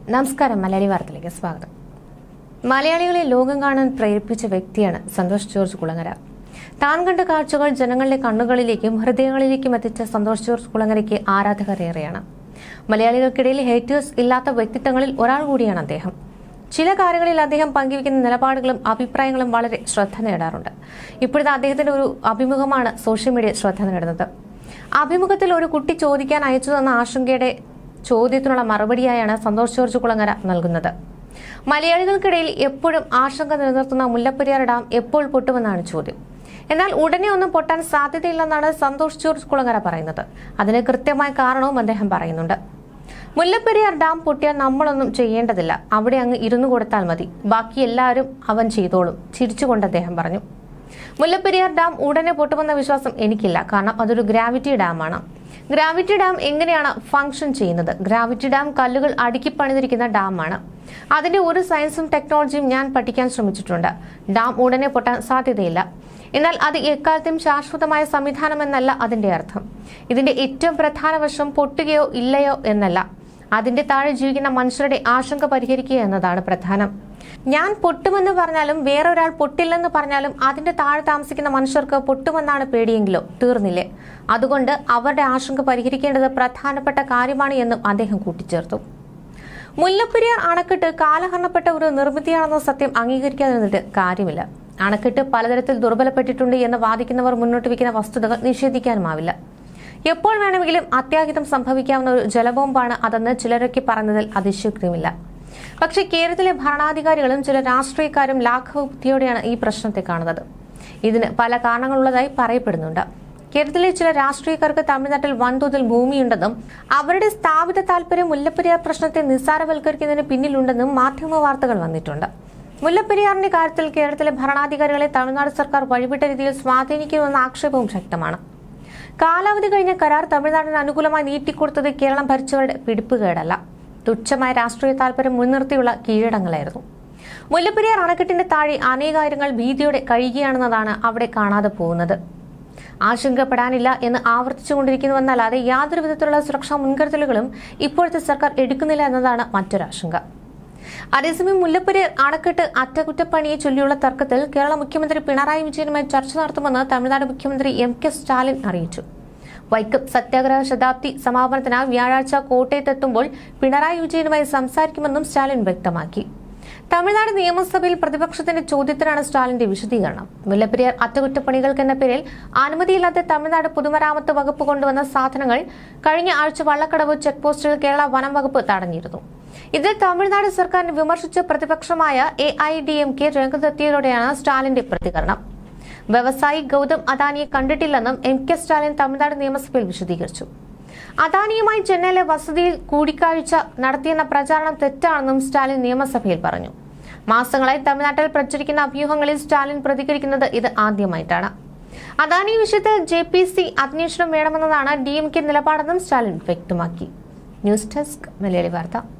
നമസ്കാരം മലയാളി വാർത്തയിലേക്ക് സ്വാഗതം മലയാളികളെ ലോകം കാണാൻ പ്രേരിപ്പിച്ച വ്യക്തിയാണ് സന്തോഷ് ജോർജ് കുളങ്ങര താൻ കണ്ട കാഴ്ചകൾ ജനങ്ങളുടെ കണ്ണുകളിലേക്കും ഹൃദയങ്ങളിലേക്കും എത്തിച്ച സന്തോഷ് ജോർജ് കുളങ്ങരയ്ക്ക് ആരാധകരേറെയാണ് മലയാളികൾക്കിടയിൽ ഹേറ്റേഴ്സ് ഇല്ലാത്ത വ്യക്തിത്വങ്ങളിൽ ഒരാൾ കൂടിയാണ് അദ്ദേഹം ചില കാര്യങ്ങളിൽ അദ്ദേഹം പങ്കുവയ്ക്കുന്ന നിലപാടുകളും അഭിപ്രായങ്ങളും വളരെ ശ്രദ്ധ നേടാറുണ്ട് ഇപ്പോഴത്തെ അദ്ദേഹത്തിന്റെ ഒരു അഭിമുഖമാണ് സോഷ്യൽ മീഡിയ ശ്രദ്ധ നേടുന്നത് അഭിമുഖത്തിൽ ഒരു കുട്ടി ചോദിക്കാൻ അയച്ചു തന്ന ആശങ്കയുടെ ചോദ്യത്തിനുള്ള മറുപടിയായാണ് സന്തോഷ് ജോർജ് കുളങ്ങര നൽകുന്നത് മലയാളികൾക്കിടയിൽ എപ്പോഴും ആശങ്ക നിലനിർത്തുന്ന മുല്ലപ്പെരിയാർ ഡാം എപ്പോൾ പൊട്ടുമെന്നാണ് ചോദ്യം എന്നാൽ ഉടനെ ഒന്നും പൊട്ടാൻ സാധ്യതയില്ലെന്നാണ് സന്തോഷ് ജോർജ് കുളങ്ങര പറയുന്നത് അതിന് കൃത്യമായ കാരണവും അദ്ദേഹം പറയുന്നുണ്ട് മുല്ലപ്പെരിയാർ ഡാം പൊട്ടിയാൽ നമ്മളൊന്നും ചെയ്യേണ്ടതില്ല അവിടെ അങ്ങ് ഇരുന്നു കൊടുത്താൽ മതി ബാക്കി എല്ലാവരും അവൻ ചെയ്തോളും ചിരിച്ചുകൊണ്ട് അദ്ദേഹം പറഞ്ഞു മുല്ലപ്പെരിയാർ ഡാം ഉടനെ പൊട്ടുമെന്ന വിശ്വാസം എനിക്കില്ല കാരണം അതൊരു ഗ്രാവിറ്റി ഡാമാണ് ഗ്രാവിറ്റി ഡാം എങ്ങനെയാണ് ഫംഗ്ഷൻ ചെയ്യുന്നത് ഗ്രാവിറ്റി ഡാം കല്ലുകൾ അടുക്കി പണിതിരിക്കുന്ന ഡാമാണ് അതിന്റെ ഒരു സയൻസും ടെക്നോളജിയും ഞാൻ പഠിക്കാൻ ശ്രമിച്ചിട്ടുണ്ട് ഡാം ഉടനെ പൊട്ടാൻ സാധ്യതയില്ല എന്നാൽ അത് എക്കാലത്തും ശാശ്വതമായ സംവിധാനമെന്നല്ല അതിന്റെ അർത്ഥം ഇതിന്റെ ഏറ്റവും പ്രധാന വശം പൊട്ടുകയോ ഇല്ലയോ എന്നല്ല അതിന്റെ താഴെ ജീവിക്കുന്ന മനുഷ്യരുടെ ആശങ്ക പരിഹരിക്കുക എന്നതാണ് പ്രധാനം ഞാൻ പൊട്ടുമെന്ന് പറഞ്ഞാലും വേറൊരാൾ പൊട്ടില്ലെന്ന് പറഞ്ഞാലും അതിന്റെ താഴെ താമസിക്കുന്ന മനുഷ്യർക്ക് പൊട്ടുമെന്നാണ് പേടിയെങ്കിലോ തീർന്നില്ലേ അതുകൊണ്ട് അവരുടെ ആശങ്ക പരിഹരിക്കേണ്ടത് പ്രധാനപ്പെട്ട കാര്യമാണ് എന്നും അദ്ദേഹം കൂട്ടിച്ചേർത്തു മുല്ലപ്പെരിയാർ അണക്കെട്ട് കാലഹരണപ്പെട്ട ഒരു നിർമ്മിതിയാണെന്ന സത്യം അംഗീകരിക്കാതിരുന്നിട്ട് കാര്യമില്ല അണക്കെട്ട് പലതരത്തിൽ ദുർബലപ്പെട്ടിട്ടുണ്ട് എന്ന് വാദിക്കുന്നവർ മുന്നോട്ട് വയ്ക്കുന്ന വസ്തുതകൾ നിഷേധിക്കാനുമാവില്ല എപ്പോൾ വേണമെങ്കിലും അത്യാഹിതം സംഭവിക്കാവുന്ന ഒരു ജലബോംബാണ് അതെന്ന് ചിലരൊക്കെ പറഞ്ഞതിൽ അതിശയോക്തിയുമില്ല പക്ഷേ കേരളത്തിലെ ഭരണാധികാരികളും ചില രാഷ്ട്രീയക്കാരും ലാഘവ ബുദ്ധിയോടെയാണ് ഈ പ്രശ്നത്തെ കാണുന്നത് ഇതിന് പല കാരണങ്ങളുള്ളതായി പറയപ്പെടുന്നുണ്ട് കേരളത്തിലെ ചില രാഷ്ട്രീയക്കാർക്ക് തമിഴ്നാട്ടിൽ വൻതോതിൽ ഭൂമിയുണ്ടെന്നും അവരുടെ സ്ഥാപിത താല്പര്യം മുല്ലപ്പെരിയാർ പ്രശ്നത്തെ നിസ്സാരവൽക്കരിക്കുന്നതിന് പിന്നിലുണ്ടെന്നും മാധ്യമ വാർത്തകൾ വന്നിട്ടുണ്ട് മുല്ലപ്പെരിയാറിന്റെ കാര്യത്തിൽ കേരളത്തിലെ ഭരണാധികാരികളെ തമിഴ്നാട് സർക്കാർ വഴിവിട്ട രീതിയിൽ സ്വാധീനിക്കുമെന്ന ആക്ഷേപവും ശക്തമാണ് കാലാവധി കഴിഞ്ഞ കരാർ തമിഴ്നാടിന് അനുകൂലമായി നീട്ടിക്കൊടുത്തത് കേരളം ഭരിച്ചവരുടെ പിടിപ്പുകേടല്ല തുച്ഛമായ രാഷ്ട്രീയ താല്പര്യം മുൻനിർത്തിയുള്ള കീഴടങ്ങളായിരുന്നു മുല്ലപ്പെരിയാർ അണക്കെട്ടിന്റെ താഴെ അനേകായിരങ്ങൾ ഭീതിയോടെ കഴിയുകയാണെന്നതാണ് അവിടെ കാണാതെ പോകുന്നത് ആശങ്കപ്പെടാനില്ല എന്ന് ആവർത്തിച്ചുകൊണ്ടിരിക്കുന്നുവെന്നല്ലാതെ യാതൊരു വിധത്തിലുള്ള സുരക്ഷാ മുൻകരുതലുകളും ഇപ്പോഴത്തെ സർക്കാർ എടുക്കുന്നില്ല എന്നതാണ് മറ്റൊരാശങ്ക അതേസമയം മുല്ലപ്പെരിയാർ അണക്കെട്ട് അറ്റകുറ്റപ്പണിയെ ചൊല്ലിയുള്ള തർക്കത്തിൽ കേരള മുഖ്യമന്ത്രി പിണറായി വിജയനുമായി ചർച്ച നടത്തുമെന്ന് തമിഴ്നാട് മുഖ്യമന്ത്രി എം കെ സ്റ്റാലിൻ അറിയിച്ചു വൈക്കം സത്യാഗ്രഹ ശതാബ്ദി സമാപനത്തിന് വ്യാഴാഴ്ച കോട്ടയത്തെത്തുമ്പോൾ പിണറായി വിജയനുമായി സംസാരിക്കുമെന്നും സ്റ്റാലിൻ വ്യക്തമാക്കി തമിഴ്നാട് നിയമസഭയിൽ പ്രതിപക്ഷത്തിന്റെ ചോദ്യത്തിനാണ് സ്റ്റാലിന്റെ വിശദീകരണം മുല്ലപ്പെരിയാർ അറ്റകുറ്റപ്പണികൾക്ക് എന്ന പേരിൽ അനുമതിയില്ലാതെ തമിഴ്നാട് പൊതുമരാമത്ത് വകുപ്പ് കൊണ്ടുവന്ന സാധനങ്ങൾ കഴിഞ്ഞ ആഴ്ച വള്ളക്കടവ് ചെക്ക് പോസ്റ്റിൽ കേരള വനം വകുപ്പ് തടഞ്ഞിരുന്നു ഇതിൽ തമിഴ്നാട് സർക്കാരിനെ വിമർശിച്ച് പ്രതിപക്ഷമായ A I D M K രംഗത്തെത്തിയതോടെയാണ് സ്റ്റാലിന്റെ പ്രതികരണം വ്യവസായി ഗൗതം അദാനിയെ കണ്ടിട്ടില്ലെന്നും എം കെ സ്റ്റാലിൻ തമിഴ്നാട് നിയമസഭയിൽ വിശദീകരിച്ചു അദാനിയുമായി ചെന്നൈയിലെ വസതിയിൽ കൂടിക്കാഴ്ച നടത്തിയെന്ന പ്രചാരണം തെറ്റാണെന്നും സ്റ്റാലിൻ നിയമസഭയിൽ പറഞ്ഞു മാസങ്ങളായി തമിഴ്നാട്ടിൽ പ്രചരിക്കുന്ന അഭ്യൂഹങ്ങളിൽ സ്റ്റാലിൻ പ്രതികരിക്കുന്നത് ഇത് ആദ്യമായിട്ടാണ് അദാനി വിഷയത്തിൽ ജെ പി സി അന്വേഷണം വേണമെന്നതാണ് ഡി എം കെ നിലപാടെന്നും സ്റ്റാലിൻ വ്യക്തമാക്കി ന്യൂസ് ഡെസ്ക് മലയാളി വാർത്ത